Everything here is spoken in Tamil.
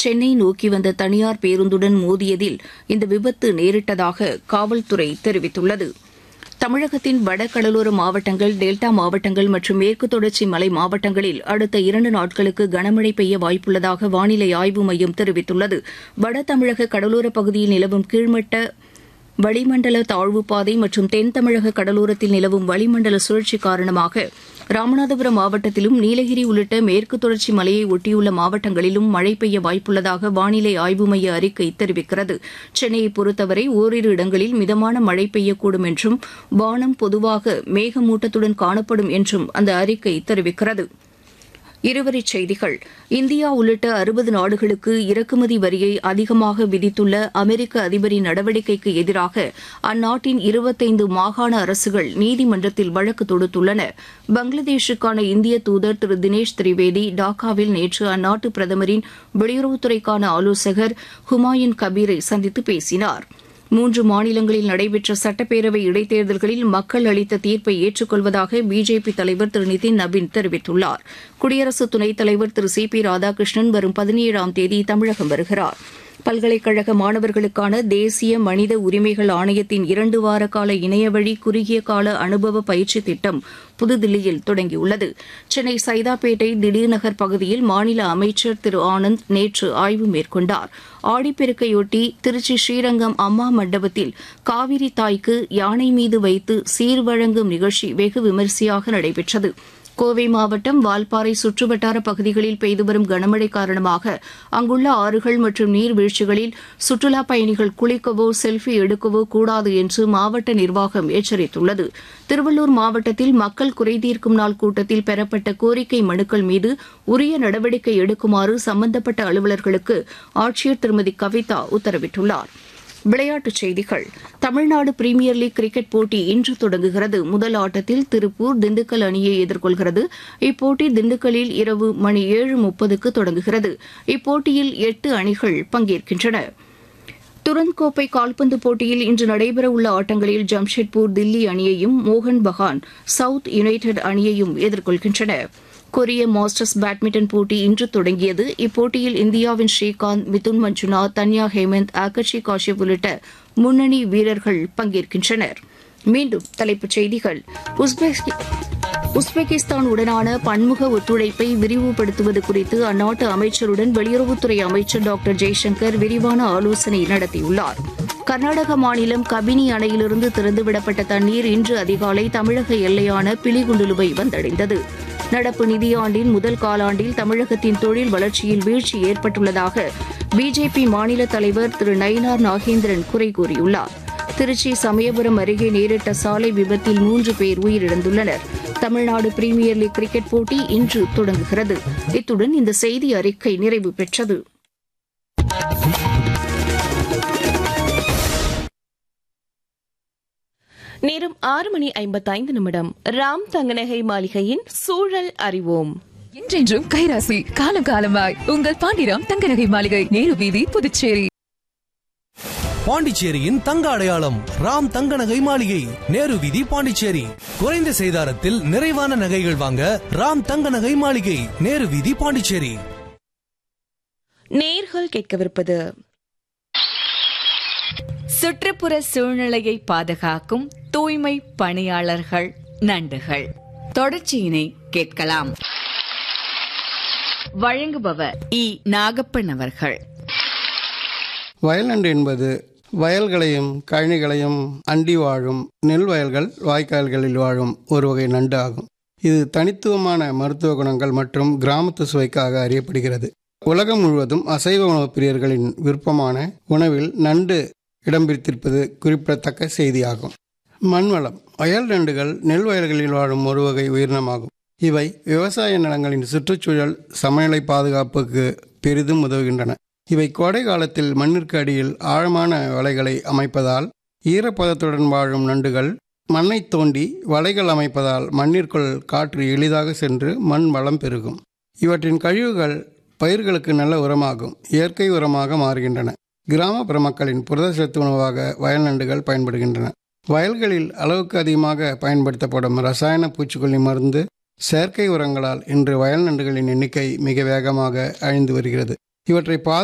சென்னை நோக்கி வந்த தனியார் பேருந்துடன் மோதியதில் இந்த விபத்து நேரிட்டதாக காவல்துறை தெரிவித்துள்ளது தமிழகத்தின் வடகடலோர மாவட்டங்கள் டெல்டா மாவட்டங்கள் மற்றும் மேற்கு தொடர்ச்சி மலை மாவட்டங்களில் அடுத்த இரண்டு நாட்களுக்கு கனமழை பெய்ய வாய்ப்புள்ளதாக வானிலை ஆய்வு மையம் தெரிவித்துள்ளது வட தமிழக கடலோரப் பகுதியில் நிலவும் கீழ்மட்ட வளிமண்டல தாழ்வுப்பாதை மற்றும் தென் தமிழக கடலோரத்தில் நிலவும் வளிமண்டல சுழற்சி காரணமாக ராமநாதபுரம் மாவட்டத்திலும் நீலகிரி உள்ளிட்ட மேற்கு தொடர்ச்சி மலையை ஒட்டியுள்ள மாவட்டங்களிலும் மழை பெய்ய வாய்ப்புள்ளதாக வானிலை ஆய்வு மைய அறிக்கை தெரிவிக்கிறது சென்னையை பொறுத்தவரை ஓரிரு இடங்களில் மிதமான மழை பெய்யக்கூடும் என்றும் வானம் பொதுவாக மேகமூட்டத்துடன் காணப்படும் என்றும் அந்த அறிக்கை தெரிவிக்கிறது இருவரிச் செய்திகள் இந்தியா உள்ளிட்ட அறுபது நாடுகளுக்கு இறக்குமதி வரியை அதிகமாக விதித்துள்ள அமெரிக்க அதிபரின் நடவடிக்கைக்கு எதிராக அந்நாட்டின் இருபத்தைந்து மாகாண அரசுகள் நீதிமன்றத்தில் வழக்கு தொடுத்துள்ளன பங்களாதேஷுக்கான இந்திய தூதர் திரு தினேஷ் திரிவேதி டாக்காவில் நேற்று அந்நாட்டு பிரதமரின் வெளியுறவுத்துறைக்கான ஆலோசகர் ஹுமாயூன் கபீரை சந்தித்து பேசினார் மூன்று மாநிலங்களில் நடைபெற்ற சட்டப்பேரவை இடைத்தேர்தல்களில் மக்கள் அளித்த தீர்ப்பை ஏற்றுக்கொள்வதாக பிஜேபி தலைவர் திரு நிதின் நபின் தெரிவித்துள்ளார் குடியரசு துணைத் தலைவர் திரு சி பி ராதாகிருஷ்ணன் வரும் பதினேழாம் தேதி தமிழகம் வருகிறார் பல்கலைக்கழக மாணவர்களுக்கான தேசிய மனித உரிமைகள் ஆணையத்தின் இரண்டு வார கால இணையவழி குறுகிய கால அனுபவ பயிற்சி திட்டம் புதுதில்லியில் தொடங்கியுள்ளது சென்னை சைதாப்பேட்டை திடீர்நகர் பகுதியில் மாநில அமைச்சர் திரு ஆனந்த் நேற்று ஆய்வு மேற்கொண்டார் ஆடிப்பெருக்கையொட்டி திருச்சி ஸ்ரீரங்கம் அம்மா மண்டபத்தில் காவிரி தாய்க்கு யானை மீது வைத்து சீர்வழங்கும் நிகழ்ச்சி வெகு விமரிசையாக நடைபெற்றது கோவை மாவட்டம் வால்பாறை சுற்றுவட்டார பகுதிகளில் பெய்து வரும் கனமழை காரணமாக அங்குள்ள ஆறுகள் மற்றும் நீர்வீழ்ச்சிகளில் சுற்றுலாப் பயணிகள் குளிக்கவோ செல்ஃபி எடுக்கவோ கூடாது என்று மாவட்ட நிர்வாகம் எச்சரித்துள்ளது திருவள்ளூர் மாவட்டத்தில் மக்கள் குறைதீர்க்கும் நாள் கூட்டத்தில் பெறப்பட்ட கோரிக்கை மனுக்கள் மீது உரிய நடவடிக்கை எடுக்குமாறு சம்பந்தப்பட்ட அலுவலர்களுக்கு ஆட்சியர் திருமதி கவிதா உத்தரவிட்டுள்ளாா் விளையாட்டுச் செய்திகள் தமிழ்நாடு பிரீமியர் லீக் கிரிக்கெட் போட்டி இன்று தொடங்குகிறது முதல் ஆட்டத்தில் திருப்பூர் திண்டுக்கல் அணியை எதிர்கொள்கிறது இப்போட்டி திண்டுக்கல்லில் இரவு மணி ஏழு முப்பதுக்கு தொடங்குகிறது இப்போட்டியில் எட்டு அணிகள் பங்கேற்கின்றன துரந்த் கோப்பை கால்பந்து போட்டியில் இன்று நடைபெறவுள்ள ஆட்டங்களில் ஜம்ஷெட்பூர் தில்லி அணியையும் மோகன் பகான் சவுத் யுனைடெட் அணியையும் எதிர்கொள்கின்றன கொரிய மாஸ்டர்ஸ் பேட்மிண்டன் போட்டி இன்று தொடங்கியது இப்போட்டியில் இந்தியாவின் ஸ்ரீகாந்த் மிதுன் மஞ்சுநாத் தன்யா ஹேமந்த் ஆகர்ஷி காஷ்யப் உள்ளிட்ட முன்னணி வீரர்கள் பங்கேற்கின்றனர் மீண்டும் தலைப்புச் செய்திகள் உஸ்பெகிஸ்தான் உடனான பன்முக ஒத்துழைப்பை விரிவுபடுத்துவது குறித்து அந்நாட்டு அமைச்சருடன் வெளியுறவுத்துறை அமைச்சர் டாக்டர் ஜெய்சங்கர் விரிவான ஆலோசனை நடத்தியுள்ளார் கர்நாடக மாநிலம் கபினி அணையிலிருந்து திறந்துவிடப்பட்ட தண்ணீர் இன்று அதிகாலை தமிழக எல்லையான பிலிகுண்டுலுவை வந்தடைந்தது நடப்பு நிதியாண்டின் முதல் காலாண்டில் தமிழகத்தின் தொழில் வளர்ச்சியில் வீழ்ச்சி ஏற்பட்டுள்ளதாக பிஜேபி மாநில தலைவர் திரு நயினார் நாகேந்திரன் குறை கூறியுள்ளார் திருச்சி சமயபுரம் அருகே நேரிட்ட சாலை விபத்தில் மூன்று பேர் உயிரிழந்துள்ளனர் தமிழ்நாடு பிரீமியர் லீக் கிரிக்கெட் போட்டி இன்று தொடங்குகிறது இத்துடன் இந்த செய்தி அறிக்கை நிறைவு பெற்றது நேரம் ஆறு மணி ஐம்பத்தைந்து நிமிடம் ராம் தங்கநகை மாளிகையின் சூழல் அறிவோம் என்றென்றும் கைராசி காலம் காலமாய் உங்கள் பாண்டிராம் தங்கநகை மாளிகை நேரு வீதி புதுச்சேரி பாண்டிச்சேரியின் தங்க அடையாளம் ராம் தங்க நகை மாளிகை நேரு வீதி பாண்டிச்சேரி குறைந்த செய்தாரத்தில் நிறைவான நகைகள் வாங்க ராம் தங்க நகை மாளிகை நேரு வீதி பாண்டிச்சேரி நேர்கள் கேட்கவிருப்பது சுற்றுப்புற சூழ்நிலையை பாதுகாக்கும் தூய்மை பணியாளர்கள் நண்டுகள் தொடர்ச்சியினை கேட்கலாம் வழங்குபவர் இ நாகப்பன் அவர்கள் வயல்நண்டு என்பது வயல்களையும் கழனிகளையும் அண்டி வாழும் நெல் வயல்கள் வாய்க்கால்களில் வாழும் ஒரு வகை நண்டு ஆகும் இது தனித்துவமான மருத்துவ குணங்கள் மற்றும் கிராமத்து சுவைக்காக அறியப்படுகிறது உலகம் முழுவதும் அசைவ உணவு பிரியர்களின் விருப்பமான உணவில் நண்டு இடம் பிடித்திருப்பது குறிப்பிடத்தக்க செய்தியாகும் மண்வளம் வயல் நண்டுகள் நெல் வயல்களில் வாழும் ஒரு வகை உயிரினமாகும் இவை விவசாய நிலங்களின் சுற்றுச்சூழல் சமநிலை பாதுகாப்புக்கு பெரிதும் உதவுகின்றன இவை கோடை காலத்தில் மண்ணிற்கு அடியில் ஆழமான வலைகளை அமைப்பதால் ஈரப்பதத்துடன் வாழும் நண்டுகள் மண்ணை தோண்டி வலைகள் அமைப்பதால் மண்ணிற்குள் காற்று எளிதாக சென்று மண் வளம் பெருகும் இவற்றின் கழிவுகள் பயிர்களுக்கு நல்ல உரமாகும் இயற்கை உரமாக மாறுகின்றன கிராமப்புற மக்களின் புரதச்சத்து உணவாக வயல் நண்டுகள் பயன்படுகின்றன வயல்களில் அளவுக்கு அதிகமாக பயன்படுத்தப்படும் ரசாயன பூச்சிக்கொல்லி மருந்து செயற்கை உரங்களால் இன்று வயல் நண்டுகளின் எண்ணிக்கை மிக வேகமாக அழிந்து வருகிறது இவற்றை